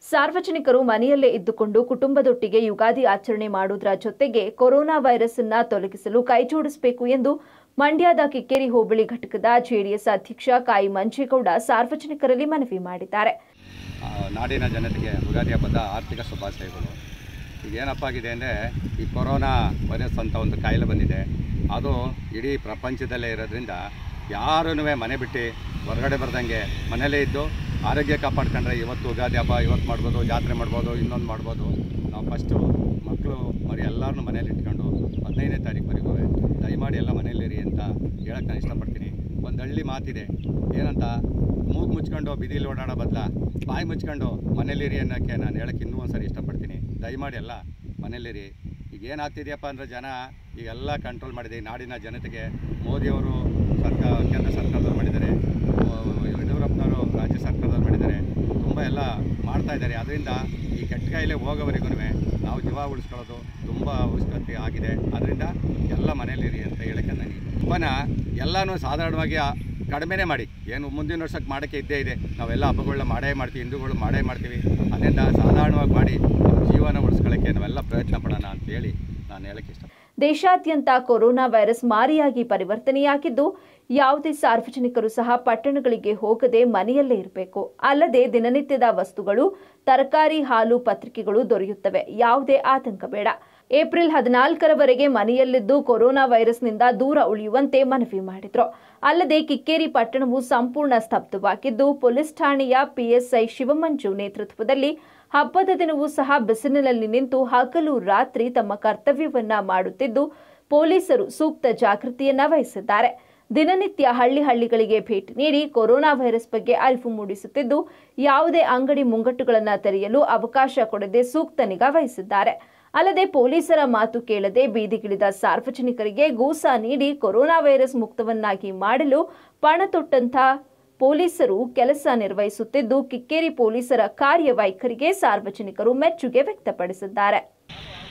ಸಾರ್ವಜನಿಕರು ಮನೆಯಲ್ಲೇ ಇದ್ದುಕೊಂಡು ಕುಟುಂಬದೊಟ್ಟಿಗೆ ಯುಗಾದಿ ಆಚರಣೆ ಮಾಡುವುದರ ಜೊತೆಗೆ ಕೊರೋನಾ ವೈರಸ್ ಅನ್ನ ತೊಲಗಿಸಲು ಕೈಜೋಡಿಸಬೇಕು ಎಂದು ಮಂಡ್ಯದ ಕಿಕ್ಕೇರಿ ಹೋಬಳಿ ಘಟಕದ ಜೆಡಿಎಸ್ ಅಧ್ಯಕ್ಷ ಕಾಯಿ ಮಂಜೇಗೌಡ ಸಾರ್ವಜನಿಕರಲ್ಲಿ ಮನವಿ ಮಾಡಿದ್ದಾರೆ ಆ, ನಾಡಿನ ಜನತೆಗೆ ಯುಗಾದಿ ಹಬ್ಬದ ಆರ್ಥಿಕ ಶುಭಾಶಯಗಳು ಈಗ ಏನಪ್ಪ ಆಗಿದೆ ಅಂದರೆ ಈ ಕೊರೋನಾ ವೈರಸ್ ಅಂತ ಒಂದು ಕಾಯಿಲೆ ಬಂದಿದೆ ಅದು ಇಡೀ ಪ್ರಪಂಚದಲ್ಲೇ ಇರೋದ್ರಿಂದ ಯಾರೂ ಮನೆ ಬಿಟ್ಟು ಹೊರಗಡೆ ಬರ್ದಂಗೆ ಮನೇಲೇ ಇದ್ದು ಆರೋಗ್ಯ ಕಾಪಾಡ್ಕೊಂಡ್ರೆ ಇವತ್ತು ಯುಗಾದಿ ಹಬ್ಬ ಇವತ್ತು ಮಾಡ್ಬೋದು ಜಾತ್ರೆ ಮಾಡ್ಬೋದು ಇನ್ನೊಂದು ಮಾಡ್ಬೋದು ನಾವು ಫಸ್ಟು ಮಕ್ಕಳು ಮರಿ ಎಲ್ಲರನ್ನೂ ಮನೇಲಿ ಇಟ್ಕೊಂಡು ಹದಿನೈದನೇ ತಾರೀಕುವರೆಗೂ ದಯಮಾಡಿ ಎಲ್ಲ ಮನೇಲಿರಿ ಅಂತ ಹೇಳಕ್ಕೆ ನಾನು ಇಷ್ಟಪಡ್ತೀನಿ ಒಂದು ಹಳ್ಳಿ ಮಾತಿದೆ ಏನಂತ ಮೂಗು ಮುಚ್ಕೊಂಡು ಬೀದಿಲಿ ಓಡಾಡೋ ಬದಲ ಬಾಯಿ ಮುಚ್ಕೊಂಡು ಮನೇಲಿರಿ ಅನ್ನೋಕ್ಕೆ ನಾನು ಹೇಳಕ್ಕೆ ಇನ್ನೂ ಒಂದ್ಸರಿ ಇಷ್ಟಪಡ್ತೀನಿ ದಯಮಾಡಿ ಎಲ್ಲ ಮನೇಲಿರಿ ಈಗ ಏನಾಗ್ತಿದೆಯಪ್ಪ ಅಂದರೆ ಜನ ಈಗೆಲ್ಲ ಕಂಟ್ರೋಲ್ ಮಾಡಿದೆ ಈ ನಾಡಿನ ಜನತೆಗೆ ಮೋದಿಯವರು ಸರ್ಕಾರ ಕೇಂದ್ರ ಸರ್ಕಾರದವ್ರು ಮಾಡಿದ್ದಾರೆ ಯಡಿಯೂರಪ್ಪನವರು ರಾಜ್ಯ ಸರ್ಕಾರದವ್ರು ಮಾಡಿದ್ದಾರೆ ತುಂಬ ಎಲ್ಲ ಮಾಡ್ತಾ ಇದ್ದಾರೆ ಅದರಿಂದ ಈ ಕೆಟ್ಟ ಕಾಯಿಲೆ ಹೋಗೋವರೆಗೂ ನಾವು ಜೀವ ಉಳಿಸ್ಕೊಳ್ಳೋದು ತುಂಬ ಅವಶ್ಯಕತೆ ಆಗಿದೆ ಅದರಿಂದ ಎಲ್ಲ ಮನೇಲಿರಿ ಅಂತ ಹೇಳಕ್ಕೆ ನನಗೆ ಹಬ್ಬನ ಎಲ್ಲನೂ ಸಾಧಾರಣವಾಗಿ ಆ- ಕಡಿಮೆನೇ ಮಾಡಿ ಏನು ಮುಂದಿನ ವರ್ಷಕ್ಕೆ ಮಾಡೋಕ್ಕೆ ಇದ್ದೇ ಇದೆ ನಾವೆಲ್ಲ ಹಬ್ಬಗಳನ್ನ ಮಾಡೇ ಮಾಡ್ತೀವಿ ಹಿಂದೂಗಳು ಮಾಡೇ ಮಾಡ್ತೀವಿ ಅದರಿಂದ ಸಾಧಾರಣವಾಗಿ ಮಾಡಿ ನಮ್ಮ ಜೀವನ ಉಳಿಸ್ಕೊಳ್ಳೋಕ್ಕೆ ನಾವೆಲ್ಲ ಪ್ರಯತ್ನ ಪಡೋಣ ಅಂತೇಳಿ ನಾನು ಹೇಳಕ್ಕೆ ಇಷ್ಟ ದೇಶಾದ್ಯಂತ ಕೊರೋನಾ ವೈರಸ್ ಮಾರಿಯಾಗಿ ಪರಿವರ್ತನೆಯಾಗಿದ್ದು ಯಾವುದೇ ಸಾರ್ವಜನಿಕರು ಸಹ ಪಟ್ಟಣಗಳಿಗೆ ಹೋಗದೆ ಮನೆಯಲ್ಲೇ ಇರಬೇಕು ಅಲ್ಲದೆ ದಿನನಿತ್ಯದ ವಸ್ತುಗಳು ತರಕಾರಿ ಹಾಲು ಪತ್ರಿಕೆಗಳು ದೊರೆಯುತ್ತವೆ ಯಾವುದೇ ಆತಂಕ ಬೇಡ ಏಪ್ರಿಲ್ ಹದಿನಾಲ್ಕರವರೆಗೆ ಮನೆಯಲ್ಲಿದ್ದು ಕೊರೋನಾ ವೈರಸ್ನಿಂದ ದೂರ ಉಳಿಯುವಂತೆ ಮನವಿ ಮಾಡಿದ್ರು ಅಲ್ಲದೆ ಕಿಕ್ಕೇರಿ ಪಟ್ಟಣವು ಸಂಪೂರ್ಣ ಸ್ತಬ್ಧವಾಗಿದ್ದು ಪೊಲೀಸ್ ಠಾಣೆಯ ಪಿಎಸ್ಐ ಶಿವಮಂಜು ನೇತೃತ್ವದಲ್ಲಿ ಹಬ್ಬದ ದಿನವೂ ಸಹ ಬಿಸಿಲಿನಲ್ಲಿ ನಿಂತು ಹಗಲು ರಾತ್ರಿ ತಮ್ಮ ಕರ್ತವ್ಯವನ್ನ ಮಾಡುತ್ತಿದ್ದು ಪೊಲೀಸರು ಸೂಕ್ತ ಜಾಗೃತಿಯನ್ನ ವಹಿಸಿದ್ದಾರೆ ದಿನನಿತ್ಯ ಹಳ್ಳಿ ಹಳ್ಳಿಗಳಿಗೆ ಭೇಟಿ ನೀಡಿ ಕೊರೋನಾ ವೈರಸ್ ಬಗ್ಗೆ ಅರಿವು ಮೂಡಿಸುತ್ತಿದ್ದು ಯಾವುದೇ ಅಂಗಡಿ ಮುಂಗಟ್ಟುಗಳನ್ನು ತೆರೆಯಲು ಅವಕಾಶ ಕೊಡದೆ ಸೂಕ್ತ ನಿಗಾ ವಹಿಸಿದ್ದಾರೆ ಅಲ್ಲದೆ ಪೊಲೀಸರ ಮಾತು ಕೇಳದೆ ಬೀದಿಗಿಳಿದ ಸಾರ್ವಜನಿಕರಿಗೆ ಗೂಸ ನೀಡಿ ಕೊರೋನಾ ವೈರಸ್ ಮುಕ್ತವನ್ನಾಗಿ ಮಾಡಲು ಪಣ ತೊಟ್ಟಂತ ಪೊಲೀಸರು ಕೆಲಸ ನಿರ್ವಹಿಸುತ್ತಿದ್ದು ಕಿಕ್ಕೇರಿ ಪೊಲೀಸರ ಕಾರ್ಯವೈಖರಿಗೆ ಸಾರ್ವಜನಿಕರು ಮೆಚ್ಚುಗೆ ವ್ಯಕ್ತಪಡಿಸಿದ್ದಾರೆ